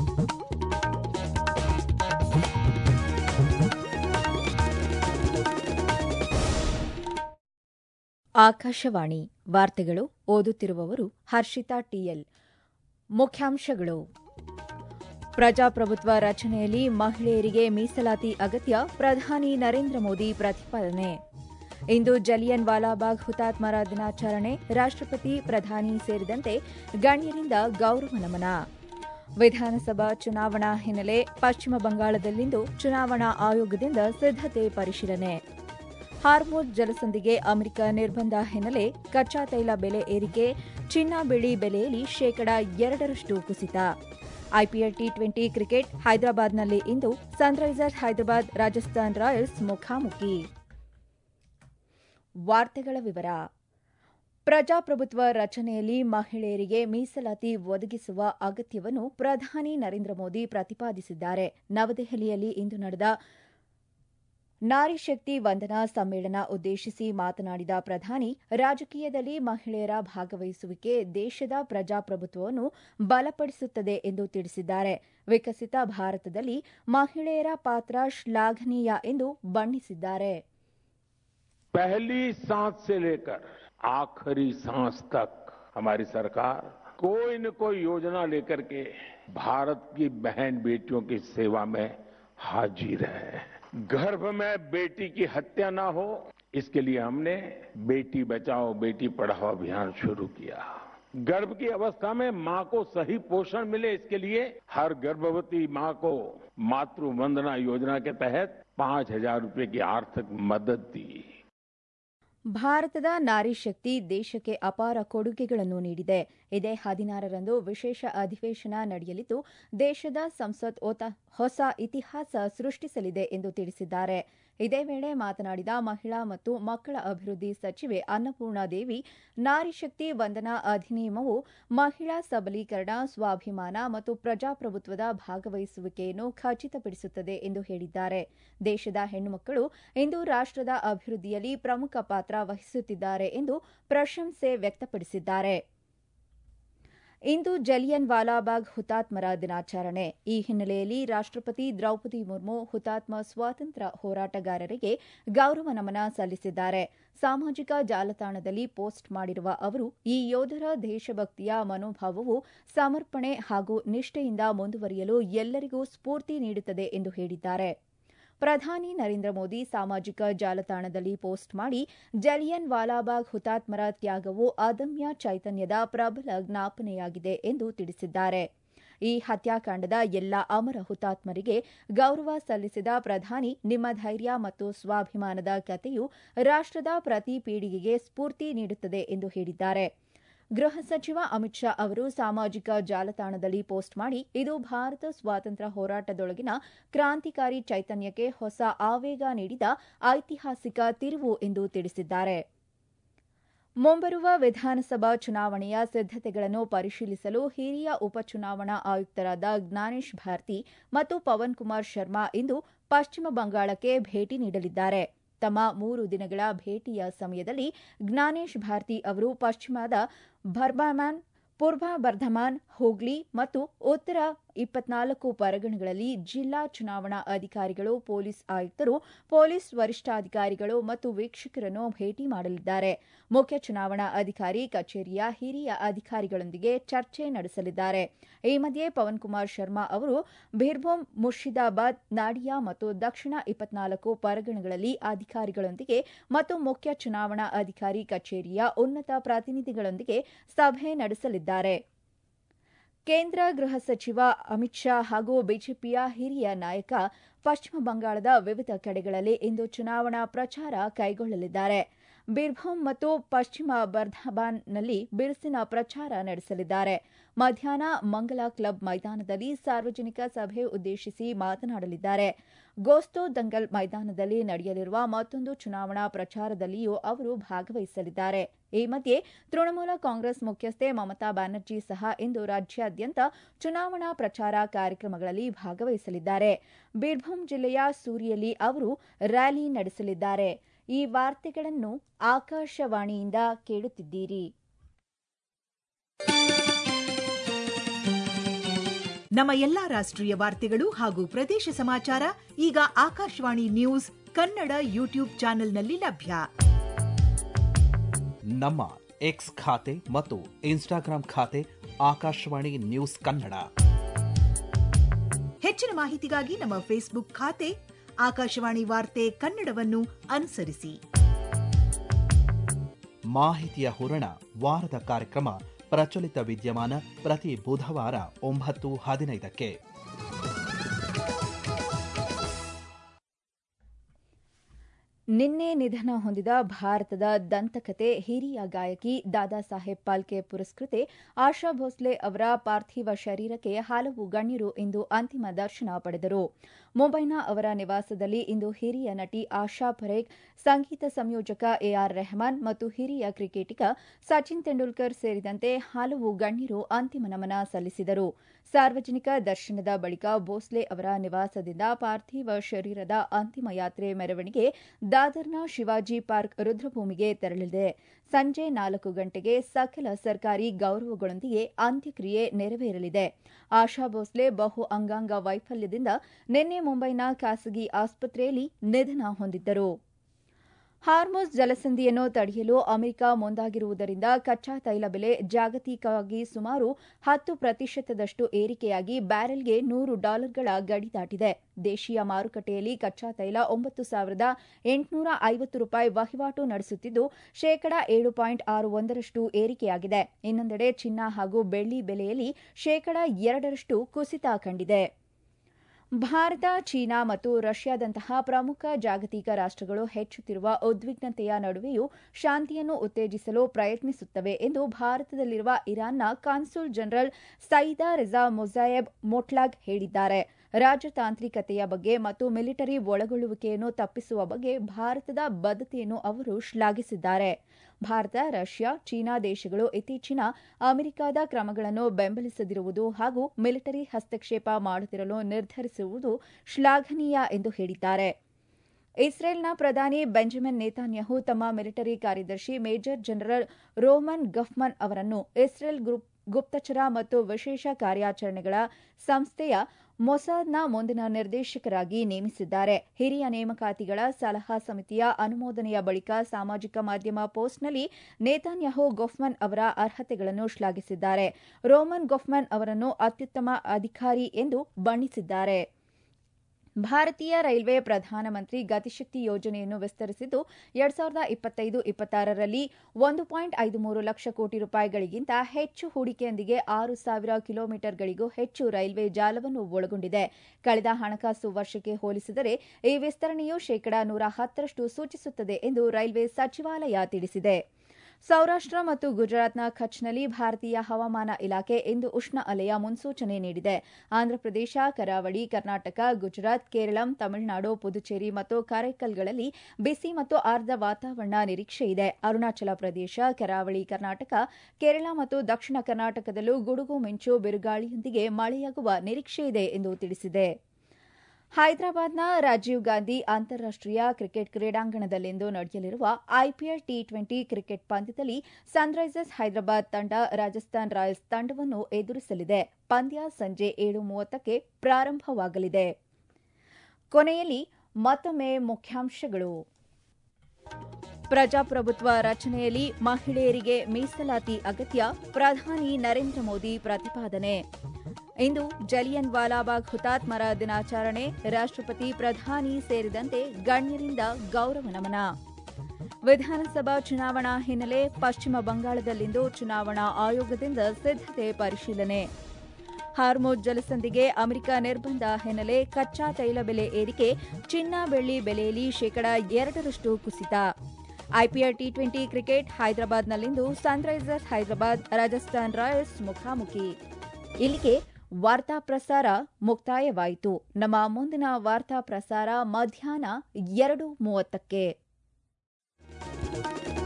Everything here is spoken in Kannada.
ಆಕಾಶವಾಣಿ ವಾರ್ತೆಗಳು ಓದುತ್ತಿರುವವರು ಹರ್ಷಿತಾ ಟಿಎಲ್ ಮುಖ್ಯಾಂಶಗಳು ಪ್ರಜಾಪ್ರಭುತ್ವ ರಚನೆಯಲ್ಲಿ ಮಹಿಳೆಯರಿಗೆ ಮೀಸಲಾತಿ ಅಗತ್ಯ ಪ್ರಧಾನಿ ನರೇಂದ್ರ ಮೋದಿ ಪ್ರತಿಪಾದನೆ ಇಂದು ಜಲಿಯನ್ ವಾಲಾಬಾಗ್ ಹುತಾತ್ಮರ ದಿನಾಚರಣೆ ರಾಷ್ಟಪತಿ ಪ್ರಧಾನಿ ಸೇರಿದಂತೆ ಗಣ್ಯರಿಂದ ಗೌರವ ನಮನ ವಿಧಾನಸಭಾ ಚುನಾವಣಾ ಹಿನ್ನೆಲೆ ಪಶ್ಚಿಮ ಬಂಗಾಳದಲ್ಲಿಂದು ಚುನಾವಣಾ ಆಯೋಗದಿಂದ ಸಿದ್ದತೆ ಪರಿಶೀಲನೆ ಹಾರ್ಮೋಜ್ ಜಲಸಂಧಿಗೆ ಅಮೆರಿಕ ನಿರ್ಬಂಧ ಹಿನ್ನೆಲೆ ಕಚ್ಚಾ ತೈಲ ಬೆಲೆ ಏರಿಕೆ ಚಿನ್ನ ಬೆಳ್ಳಿ ಬೆಲೆಯಲ್ಲಿ ಶೇಕಡಾ ಎರಡರಷ್ಟು ಕುಸಿತ ಐಪಿಎಲ್ ಟಿ ಟ್ವೆಂಟಿ ಕ್ರಿಕೆಟ್ ಹೈದರಾಬಾದ್ನಲ್ಲಿ ಇಂದು ಸನ್ರೈಸರ್ಸ್ ಹೈದರಾಬಾದ್ ರಾಜಸ್ಥಾನ್ ರಾಯಲ್ಸ್ ಮುಖಾಮುಖಿ ವಾರ್ತೆಗಳ ವಿವರ ಪ್ರಜಾಪ್ರಭುತ್ವ ರಚನೆಯಲ್ಲಿ ಮಹಿಳೆಯರಿಗೆ ಮೀಸಲಾತಿ ಒದಗಿಸುವ ಅಗತ್ಯವನ್ನು ಪ್ರಧಾನಿ ನರೇಂದ್ರ ಮೋದಿ ಪ್ರತಿಪಾದಿಸಿದ್ದಾರೆ ನವದೆಹಲಿಯಲ್ಲಿ ಇಂದು ನಡೆದ ನಾರಿ ಶಕ್ತಿ ವಂದನಾ ಸಮ್ಮೇಳನ ಉದ್ದೇಶಿಸಿ ಮಾತನಾಡಿದ ಪ್ರಧಾನಿ ರಾಜಕೀಯದಲ್ಲಿ ಮಹಿಳೆಯರ ಭಾಗವಹಿಸುವಿಕೆ ದೇಶದ ಪ್ರಜಾಪ್ರಭುತ್ವವನ್ನು ಬಲಪಡಿಸುತ್ತದೆ ಎಂದು ತಿಳಿಸಿದ್ದಾರೆ ವಿಕಸಿತ ಭಾರತದಲ್ಲಿ ಮಹಿಳೆಯರ ಪಾತ್ರ ಶ್ಲಾಘನೀಯ ಎಂದು ಬಣ್ಣಿಸಿದ್ದಾರೆ पहली सांस से लेकर आखिरी सांस तक हमारी सरकार कोई न कोई योजना लेकर के भारत की बहन बेटियों की सेवा में हाजिर है गर्भ में बेटी की हत्या ना हो इसके लिए हमने बेटी बचाओ बेटी पढ़ाओ अभियान शुरू किया गर्भ की अवस्था में मां को सही पोषण मिले इसके लिए हर गर्भवती मां को मातृ वंदना योजना के तहत पांच हजार रुपए की आर्थिक मदद दी ಭಾರತದ ನಾರಿ ಶಕ್ತಿ ದೇಶಕ್ಕೆ ಅಪಾರ ಕೊಡುಗೆಗಳನ್ನು ನೀಡಿದೆ ಇದೇ ಹದಿನಾರರಂದು ವಿಶೇಷ ಅಧಿವೇಶನ ನಡೆಯಲಿದ್ದು ದೇಶದ ಸಂಸತ್ ಹೊಸ ಇತಿಹಾಸ ಸೃಷ್ಟಿಸಲಿದೆ ಎಂದು ತಿಳಿಸಿದ್ದಾರೆ ಇದೇ ವೇಳೆ ಮಾತನಾಡಿದ ಮಹಿಳಾ ಮತ್ತು ಮಕ್ಕಳ ಅಭಿವೃದ್ಧಿ ಸಚಿವೆ ಅನ್ನಪೂರ್ಣ ದೇವಿ ನಾರಿ ಶಕ್ತಿ ವಂದನಾ ಅಧಿನಿಯಮವು ಮಹಿಳಾ ಸಬಲೀಕರಣ ಸ್ವಾಭಿಮಾನ ಮತ್ತು ಪ್ರಜಾಪ್ರಭುತ್ವದ ಭಾಗವಹಿಸುವಿಕೆಯನ್ನು ಖಚಿತಪಡಿಸುತ್ತದೆ ಎಂದು ಹೇಳಿದ್ದಾರೆ ದೇಶದ ಹೆಣ್ಣುಮಕ್ಕಳು ಇಂದು ರಾಷ್ಟದ ಅಭಿವೃದ್ಧಿಯಲ್ಲಿ ಪ್ರಮುಖ ಪಾತ್ರ ವಹಿಸುತ್ತಿದ್ದಾರೆ ಎಂದು ಪ್ರಶಂಸೆ ವ್ಯಕ್ತಪಡಿಸಿದ್ದಾರೆ ಇಂದು ಜಲಿಯನ್ ವಾಲಾಬಾಗ್ ಹುತಾತ್ಮರ ದಿನಾಚರಣೆ ಈ ಹಿನ್ನೆಲೆಯಲ್ಲಿ ರಾಷ್ಟಪತಿ ದ್ರೌಪದಿ ಮುರ್ಮು ಹುತಾತ್ಮ ಸ್ವಾತಂತ್ರ್ಯ ಹೋರಾಟಗಾರರಿಗೆ ಗೌರವ ನಮನ ಸಲ್ಲಿಸಿದ್ದಾರೆ ಸಾಮಾಜಿಕ ಜಾಲತಾಣದಲ್ಲಿ ಪೋಸ್ಟ್ ಮಾಡಿರುವ ಅವರು ಈ ಯೋಧರ ದೇಶಭಕ್ತಿಯ ಮನೋಭಾವವು ಸಮರ್ಪಣೆ ಹಾಗೂ ನಿಷ್ಠೆಯಿಂದ ಮುಂದುವರಿಯಲು ಎಲ್ಲರಿಗೂ ಸ್ಫೂರ್ತಿ ನೀಡುತ್ತದೆ ಎಂದು ಹೇಳಿದ್ದಾರೆ ಪ್ರಧಾನಿ ನರೇಂದ್ರ ಮೋದಿ ಸಾಮಾಜಿಕ ಜಾಲತಾಣದಲ್ಲಿ ಪೋಸ್ಟ್ ಮಾಡಿ ಜಲಿಯನ್ ವಾಲಾಬಾಗ್ ಹುತಾತ್ಮರ ತ್ಯಾಗವು ಅದಮ್ಯ ಚೈತನ್ಯದ ಪ್ರಬಲ ಜ್ಞಾಪನೆಯಾಗಿದೆ ಎಂದು ತಿಳಿಸಿದ್ದಾರೆ ಈ ಹತ್ಯಾಕಾಂಡದ ಎಲ್ಲ ಅಮರ ಹುತಾತ್ಮರಿಗೆ ಗೌರವ ಸಲ್ಲಿಸಿದ ಪ್ರಧಾನಿ ನಿಮ್ಮ ಧೈರ್ಯ ಮತ್ತು ಸ್ವಾಭಿಮಾನದ ಕಥೆಯು ರಾಷ್ಟದ ಪ್ರತಿ ಪೀಳಿಗೆಗೆ ಸ್ಫೂರ್ತಿ ನೀಡುತ್ತದೆ ಎಂದು ಹೇಳಿದ್ದಾರೆ ಗೃಹ ಸಚಿವ ಅಮಿತ್ ಶಾ ಅವರು ಸಾಮಾಜಿಕ ಜಾಲತಾಣದಲ್ಲಿ ಪೋಸ್ಟ್ ಮಾಡಿ ಇದು ಭಾರತ ಸ್ವಾತಂತ್ರ್ಯ ಹೋರಾಟದೊಳಗಿನ ಕ್ರಾಂತಿಕಾರಿ ಚೈತನ್ಯಕ್ಕೆ ಹೊಸ ಆವೇಗ ನೀಡಿದ ಐತಿಹಾಸಿಕ ತಿರುವು ಎಂದು ತಿಳಿಸಿದ್ದಾರೆ ಮುಂಬರುವ ವಿಧಾನಸಭಾ ಚುನಾವಣೆಯ ಸಿದ್ದತೆಗಳನ್ನು ಪರಿಶೀಲಿಸಲು ಹಿರಿಯ ಉಪಚುನಾವಣಾ ಆಯುಕ್ತರಾದ ಜ್ಞಾನೇಶ್ ಭಾರತಿ ಮತ್ತು ಪವನ್ ಕುಮಾರ್ ಶರ್ಮಾ ಇಂದು ಪಶ್ಚಿಮ ಬಂಗಾಳಕ್ಕೆ ಭೇಟಿ ನೀಡಲಿದ್ದಾರೆ ತಮ್ಮ ಮೂರು ದಿನಗಳ ಭೇಟಿಯ ಸಮಯದಲ್ಲಿ ಜ್ಞಾನೇಶ್ ಭಾರತಿ ಅವರು ಪಶ್ಚಿಮದ ಬರ್ಬಾಮಾನ್ ಪೂರ್ವ ಬರ್ಧಮಾನ್ ಹೂಗ್ಲಿ ಮತ್ತು ಉತ್ತರ ಇಪ್ಪತ್ನಾಲ್ಕು ಪರಗಣಗಳಲ್ಲಿ ಜಿಲ್ಲಾ ಚುನಾವಣಾ ಅಧಿಕಾರಿಗಳು ಪೊಲೀಸ್ ಆಯುಕ್ತರು ಪೊಲೀಸ್ ವರಿಷ್ಠಾಧಿಕಾರಿಗಳು ಮತ್ತು ವೀಕ್ಷಕರನ್ನು ಭೇಟಿ ಮಾಡಲಿದ್ದಾರೆ ಮುಖ್ಯ ಚುನಾವಣಾ ಅಧಿಕಾರಿ ಕಚೇರಿಯ ಹಿರಿಯ ಅಧಿಕಾರಿಗಳೊಂದಿಗೆ ಚರ್ಚೆ ನಡೆಸಲಿದ್ದಾರೆ ಈ ಮಧ್ಯೆ ಪವನ್ ಕುಮಾರ್ ಶರ್ಮಾ ಅವರು ಬೀರ್ಭೂಮ್ ಮುರ್ಷಿದಾಬಾದ್ ನಾಡಿಯಾ ಮತ್ತು ದಕ್ಷಿಣ ಇಪ್ಪತ್ನಾಲ್ಕು ಪರಗಣಗಳಲ್ಲಿ ಅಧಿಕಾರಿಗಳೊಂದಿಗೆ ಮತ್ತು ಮುಖ್ಯ ಚುನಾವಣಾ ಅಧಿಕಾರಿ ಕಚೇರಿಯ ಉನ್ನತ ಪ್ರತಿನಿಧಿಗಳೊಂದಿಗೆ ಸಭೆ ನಡೆಸಲಿದ್ದಾರೆ ಕೇಂದ್ರ ಗೃಹ ಸಚಿವ ಅಮಿತ್ ಶಾ ಹಾಗೂ ಬಿಜೆಪಿಯ ಹಿರಿಯ ನಾಯಕ ಪಶ್ಚಿಮ ಬಂಗಾಳದ ವಿವಿಧ ಕಡೆಗಳಲ್ಲಿ ಇಂದು ಚುನಾವಣಾ ಪ್ರಚಾರ ಕೈಗೊಳ್ಳಲಿದ್ದಾರೆ ಬೀರ್ಭೂಮ್ ಮತ್ತು ಪಶ್ಚಿಮ ಬರ್ಧಾಬಾನ್ನಲ್ಲಿ ಬಿರುಸಿನ ಪ್ರಚಾರ ನಡೆಸಲಿದ್ದಾರೆ ಮಧ್ಯಾಹ್ನ ಮಂಗಲ ಕ್ಲಬ್ ಮೈದಾನದಲ್ಲಿ ಸಾರ್ವಜನಿಕ ಸಭೆ ಉದ್ದೇಶಿಸಿ ಮಾತನಾಡಲಿದ್ದಾರೆ ಗೋಸ್ತೋ ದಂಗಲ್ ಮೈದಾನದಲ್ಲಿ ನಡೆಯಲಿರುವ ಮತ್ತೊಂದು ಚುನಾವಣಾ ಪ್ರಚಾರದಲ್ಲಿಯೂ ಅವರು ಭಾಗವಹಿಸಲಿದ್ದಾರೆ ಈ ಮಧ್ಯೆ ತೃಣಮೂಲ ಕಾಂಗ್ರೆಸ್ ಮುಖ್ಯಸ್ಥೆ ಮಮತಾ ಬ್ಯಾನರ್ಜಿ ಸಹ ಇಂದು ರಾಜ್ಯಾದ್ಯಂತ ಚುನಾವಣಾ ಪ್ರಚಾರ ಕಾರ್ಯಕ್ರಮಗಳಲ್ಲಿ ಭಾಗವಹಿಸಲಿದ್ದಾರೆ ಬೀರ್ಭೂಮ್ ಜಿಲ್ಲೆಯ ಸೂರಿಯಲ್ಲಿ ಅವರು ರ್ಯಾಲಿ ನಡೆಸಲಿದ್ದಾರೆ ಈ ವಾರ್ತೆಗಳನ್ನು ಆಕಾಶವಾಣಿಯಿಂದ ಕೇಳುತ್ತಿದ್ದೀರಿ ನಮ್ಮ ಎಲ್ಲಾ ರಾಷ್ಟ್ರೀಯ ವಾರ್ತೆಗಳು ಹಾಗೂ ಪ್ರದೇಶ ಸಮಾಚಾರ ಈಗ ಆಕಾಶವಾಣಿ ನ್ಯೂಸ್ ಕನ್ನಡ ಯೂಟ್ಯೂಬ್ ಚಾನೆಲ್ನಲ್ಲಿ ಲಭ್ಯ ನಮ್ಮ ಎಕ್ಸ್ ಖಾತೆ ಮತ್ತು ಇನ್ಸ್ಟಾಗ್ರಾಂ ಖಾತೆ ಆಕಾಶವಾಣಿ ನ್ಯೂಸ್ ಕನ್ನಡ ಹೆಚ್ಚಿನ ಮಾಹಿತಿಗಾಗಿ ನಮ್ಮ ಫೇಸ್ಬುಕ್ ಖಾತೆ ಆಕಾಶವಾಣಿ ವಾರ್ತೆ ಕನ್ನಡವನ್ನು ಅನುಸರಿಸಿ ಮಾಹಿತಿಯ ಹೂರಣ ವಾರದ ಕಾರ್ಯಕ್ರಮ ಪ್ರಚಲಿತ ವಿದ್ಯಮಾನ ಪ್ರತಿ ಬುಧವಾರ ಒಂಬತ್ತು ಹದಿನೈದಕ್ಕೆ ನಿನ್ನೆ ನಿಧನ ಹೊಂದಿದ ಭಾರತದ ದಂತಕತೆ ಹಿರಿಯ ಗಾಯಕಿ ದಾದಾ ಸಾಹೇಬ್ ಪಾಲ್ಕೆ ಪುರಸ್ಕೃತೆ ಆಶಾ ಭೋಸ್ಲೆ ಅವರ ಪಾರ್ಥಿವ ಶರೀರಕ್ಕೆ ಹಲವು ಗಣ್ಯರು ಇಂದು ಅಂತಿಮ ದರ್ಶನ ಪಡೆದರು ಮುಂಬೈನ ಅವರ ನಿವಾಸದಲ್ಲಿ ಇಂದು ಹಿರಿಯ ನಟಿ ಆಶಾ ಪರೇಖ್ ಸಂಗೀತ ಸಂಯೋಜಕ ಎಆರ್ ರೆಹಮಾನ್ ಮತ್ತು ಹಿರಿಯ ಕ್ರಿಕೆಟಿಗ ಸಚಿನ್ ತೆಂಡೂಲ್ಕರ್ ಸೇರಿದಂತೆ ಹಲವು ಗಣ್ಯರು ಅಂತಿಮ ನಮನ ಸಲ್ಲಿಸಿದರು ಸಾರ್ವಜನಿಕ ದರ್ಶನದ ಬಳಿಕ ಭೋಸ್ಲೆ ಅವರ ನಿವಾಸದಿಂದ ಪಾರ್ಥಿವ ಶರೀರದ ಅಂತಿಮ ಯಾತ್ರೆ ಮೆರವಣಿಗೆ ದಾದರ್ನ ಶಿವಾಜಿ ಪಾರ್ಕ್ ರುದ್ರಭೂಮಿಗೆ ತೆರಳಿದೆ ಸಂಜೆ ನಾಲ್ಕು ಗಂಟೆಗೆ ಸಕಲ ಸರ್ಕಾರಿ ಗೌರವಗಳೊಂದಿಗೆ ಅಂತ್ಯಕ್ರಿಯೆ ನೆರವೇರಲಿದೆ ಆಶಾ ಭೋಸ್ಲೆ ಬಹು ಅಂಗಾಂಗ ವೈಫಲ್ಯದಿಂದ ನಿನ್ನೆ ಮುಂಬೈನ ಖಾಸಗಿ ಆಸ್ಪತ್ರೆಯಲ್ಲಿ ನಿಧನ ಹೊಂದಿದ್ದರು ಹಾರ್ಮೋಸ್ ಜಲಸಂಧಿಯನ್ನು ತಡೆಯಲು ಅಮೆರಿಕ ಮುಂದಾಗಿರುವುದರಿಂದ ಕಚ್ಚಾ ತೈಲ ಬೆಲೆ ಜಾಗತಿಕವಾಗಿ ಸುಮಾರು ಹತ್ತು ಪ್ರತಿಶತದಷ್ಟು ಏರಿಕೆಯಾಗಿ ಬ್ಯಾರೆಲ್ಗೆ ನೂರು ಡಾಲರ್ಗಳ ಗಡಿ ದಾಟಿದೆ ದೇಶೀಯ ಮಾರುಕಟ್ಟೆಯಲ್ಲಿ ಕಚ್ಚಾ ತೈಲ ಒಂಬತ್ತು ಸಾವಿರದ ಎಂಟುನೂರ ಐವತ್ತು ರೂಪಾಯಿ ವಹಿವಾಟು ನಡೆಸುತ್ತಿದ್ದು ಶೇಕಡಾ ಏಳು ಪಾಯಿಂಟ್ ಆರು ಒಂದರಷ್ಟು ಏರಿಕೆಯಾಗಿದೆ ಇನ್ನೊಂದೆಡೆ ಚಿನ್ನ ಹಾಗೂ ಬೆಳ್ಳಿ ಬೆಲೆಯಲ್ಲಿ ಶೇಕಡಾ ಎರಡರಷ್ಟು ಕುಸಿತ ಕಂಡಿದೆ ಭಾರತ ಚೀನಾ ಮತ್ತು ರಷ್ಯಾದಂತಹ ಪ್ರಮುಖ ಜಾಗತಿಕ ರಾಷ್ಟಗಳು ಹೆಚ್ಚುತ್ತಿರುವ ಉದ್ವಿಗ್ನತೆಯ ನಡುವೆಯೂ ಶಾಂತಿಯನ್ನು ಉತ್ತೇಜಿಸಲು ಪ್ರಯತ್ನಿಸುತ್ತವೆ ಎಂದು ಭಾರತದಲ್ಲಿರುವ ಇರಾನ್ನ ಕಾನ್ಸುಲ್ ಜನರಲ್ ಸೈದಾ ರಿಜಾ ಮೊಜಾಯೆಬ್ ಮೊಟ್ಲಾಗ್ ಹೇಳಿದ್ದಾರೆ ರಾಜತಾಂತ್ರಿಕತೆಯ ಬಗ್ಗೆ ಮತ್ತು ಮಿಲಿಟರಿ ಒಳಗೊಳ್ಳುವಿಕೆಯನ್ನು ತಪ್ಪಿಸುವ ಬಗ್ಗೆ ಭಾರತದ ಬದ್ಧತೆಯನ್ನು ಅವರು ಶ್ಲಾಘಿಸಿದ್ದಾರೆ ಭಾರತ ರಷ್ಯಾ ಚೀನಾ ದೇಶಗಳು ಇತ್ತೀಚಿನ ಅಮೆರಿಕದ ಕ್ರಮಗಳನ್ನು ಬೆಂಬಲಿಸದಿರುವುದು ಹಾಗೂ ಮಿಲಿಟರಿ ಹಸ್ತಕ್ಷೇಪ ಮಾಡುತ್ತಿರಲು ನಿರ್ಧರಿಸಿರುವುದು ಶ್ಲಾಘನೀಯ ಎಂದು ಹೇಳಿದ್ದಾರೆ ಇಸ್ರೇಲ್ನ ಪ್ರಧಾನಿ ಬೆಂಜಮಿನ್ ನೇತಾನ್ಯಾಹು ತಮ್ಮ ಮಿಲಿಟರಿ ಕಾರ್ಯದರ್ಶಿ ಮೇಜರ್ ಜನರಲ್ ರೋಮನ್ ಗಫ್ಮನ್ ಅವರನ್ನು ಇಸ್ರೇಲ್ ಗುಪ್ತಚರ ಮತ್ತು ವಿಶೇಷ ಕಾರ್ಯಾಚರಣೆಗಳ ಸಂಸ್ಥೆಯ ಮೊಸಾದ್ನ ಮುಂದಿನ ನಿರ್ದೇಶಕರಾಗಿ ನೇಮಿಸಿದ್ದಾರೆ ಹಿರಿಯ ನೇಮಕಾತಿಗಳ ಸಲಹಾ ಸಮಿತಿಯ ಅನುಮೋದನೆಯ ಬಳಿಕ ಸಾಮಾಜಿಕ ಮಾಧ್ಯಮ ಪೋಸ್ಟ್ನಲ್ಲಿ ನೇತಾನ್ಯಾಹು ಗೊಫ್ಮನ್ ಅವರ ಅರ್ಹತೆಗಳನ್ನು ಶ್ಲಾಘಿಸಿದ್ದಾರೆ ರೋಮನ್ ಗೊಫ್ಮನ್ ಅವರನ್ನು ಅತ್ಯುತ್ತಮ ಅಧಿಕಾರಿ ಎಂದು ಬಣ್ಣಿಸಿದ್ದಾರೆ ಭಾರತೀಯ ರೈಲ್ವೆ ಪ್ರಧಾನಮಂತ್ರಿ ಗತಿಶಕ್ತಿ ಯೋಜನೆಯನ್ನು ವಿಸ್ತರಿಸಿದ್ದು ಎರಡ್ ಸಾವಿರದ ಇಪ್ಪತ್ತೈದು ಇಪ್ಪತ್ತಾರರಲ್ಲಿ ಒಂದು ಪಾಯಿಂಟ್ ಐದು ಮೂರು ಲಕ್ಷ ಕೋಟಿ ರೂಪಾಯಿಗಳಿಗಿಂತ ಹೆಚ್ಚು ಹೂಡಿಕೆಯೊಂದಿಗೆ ಆರು ಸಾವಿರ ಕಿಲೋಮೀಟರ್ಗಳಿಗೂ ಹೆಚ್ಚು ರೈಲ್ವೆ ಜಾಲವನ್ನು ಒಳಗೊಂಡಿದೆ ಕಳೆದ ಹಣಕಾಸು ವರ್ಷಕ್ಕೆ ಹೋಲಿಸಿದರೆ ಈ ವಿಸ್ತರಣೆಯು ಶೇಕಡಾ ನೂರ ಹತ್ತರಷ್ಟು ಸೂಚಿಸುತ್ತದೆ ಎಂದು ರೈಲ್ವೆ ಸಚಿವಾಲಯ ತಿಳಿಸಿದೆ ಸೌರಾಷ್ಟ್ರ ಮತ್ತು ಗುಜರಾತ್ನ ಕಚ್ನಲ್ಲಿ ಭಾರತೀಯ ಹವಾಮಾನ ಇಲಾಖೆ ಇಂದು ಉಷ್ಣ ಅಲೆಯ ಮುನ್ಸೂಚನೆ ನೀಡಿದೆ ಆಂಧ್ರಪ್ರದೇಶ ಕರಾವಳಿ ಕರ್ನಾಟಕ ಗುಜರಾತ್ ಕೇರಳಂ ತಮಿಳುನಾಡು ಪುದುಚೇರಿ ಮತ್ತು ಕಾರೈಕಲ್ಗಳಲ್ಲಿ ಬಿಸಿ ಮತ್ತು ಆರ್ದ್ರ ವಾತಾವರಣ ನಿರೀಕ್ಷೆಯಿದೆ ಅರುಣಾಚಲ ಪ್ರದೇಶ ಕರಾವಳಿ ಕರ್ನಾಟಕ ಕೇರಳ ಮತ್ತು ದಕ್ಷಿಣ ಕರ್ನಾಟಕದಲ್ಲೂ ಗುಡುಗು ಮಿಂಚು ಬಿರುಗಾಳಿಯೊಂದಿಗೆ ಮಳೆಯಾಗುವ ನಿರೀಕ್ಷೆಯಿದೆ ಎಂದು ತಿಳಿಸಿದೆ ಹೈದರಾಬಾದ್ನ ರಾಜೀವ್ ಗಾಂಧಿ ಅಂತಾರಾಷ್ಟೀಯ ಕ್ರಿಕೆಟ್ ಕ್ರೀಡಾಂಗಣದಲ್ಲಿಂದು ನಡೆಯಲಿರುವ ಐಪಿಎಲ್ ಟಿ ಟ್ವೆಂಟಿ ಕ್ರಿಕೆಟ್ ಪಂದ್ಯದಲ್ಲಿ ಸನ್ರೈಸರ್ಸ್ ಹೈದರಾಬಾದ್ ತಂಡ ರಾಜಸ್ಥಾನ್ ರಾಯಲ್ಸ್ ತಂಡವನ್ನು ಎದುರಿಸಲಿದೆ ಪಂದ್ಯ ಸಂಜೆ ಏಳು ಮೂವತ್ತಕ್ಕೆ ಪ್ರಾರಂಭವಾಗಲಿದೆ ಕೊನೆಯಲ್ಲಿ ಮತ್ತೊಮ್ಮೆ ಮುಖ್ಯಾಂಶಗಳು ಪ್ರಜಾಪ್ರಭುತ್ವ ರಚನೆಯಲ್ಲಿ ಮಹಿಳೆಯರಿಗೆ ಮೀಸಲಾತಿ ಅಗತ್ಯ ಪ್ರಧಾನಿ ನರೇಂದ್ರ ಮೋದಿ ಪ್ರತಿಪಾದನೆ ಇಂದು ಜಲಿಯನ್ ವಾಲಾಬಾಗ್ ಹುತಾತ್ಮರ ದಿನಾಚರಣೆ ರಾಷ್ಟ್ರಪತಿ ಪ್ರಧಾನಿ ಸೇರಿದಂತೆ ಗಣ್ಯರಿಂದ ಗೌರವ ನಮನ ವಿಧಾನಸಭಾ ಚುನಾವಣಾ ಹಿನ್ನೆಲೆ ಪಶ್ಚಿಮ ಬಂಗಾಳದಲ್ಲಿಂದು ಚುನಾವಣಾ ಆಯೋಗದಿಂದ ಸಿದ್ದತೆ ಪರಿಶೀಲನೆ ಹಾರ್ಮೋಜ್ ಜಲಸಂಧಿಗೆ ಅಮೆರಿಕ ನಿರ್ಬಂಧ ಹಿನ್ನೆಲೆ ಕಚ್ಚಾ ತೈಲ ಬೆಲೆ ಏರಿಕೆ ಚಿನ್ನ ಬೆಳ್ಳಿ ಬೆಲೆಯಲ್ಲಿ ಶೇಕಡಾ ಎರಡರಷ್ಟು ಕುಸಿತ ಐಪಿಎಲ್ ಟಿ ಟ್ವೆಂಟಿ ಕ್ರಿಕೆಟ್ ಹೈದರಾಬಾದ್ನಲ್ಲಿಂದು ಸನ್ರೈಸರ್ಸ್ ಹೈದರಾಬಾದ್ ರಾಜಸ್ಥಾನ್ ರಾಯಲ್ಸ್ ಮುಖಾಮುಖಿ ಇಲ್ಲಿಗೆ ವಾರ್ತಾ ಪ್ರಸಾರ ಮುಕ್ತಾಯವಾಯಿತು ನಮ್ಮ ಮುಂದಿನ ವಾರ್ತಾ ಪ್ರಸಾರ ಮಧ್ಯಾಹ್ನ ಎರಡು ಮೂವತ್ತಕ್ಕೆ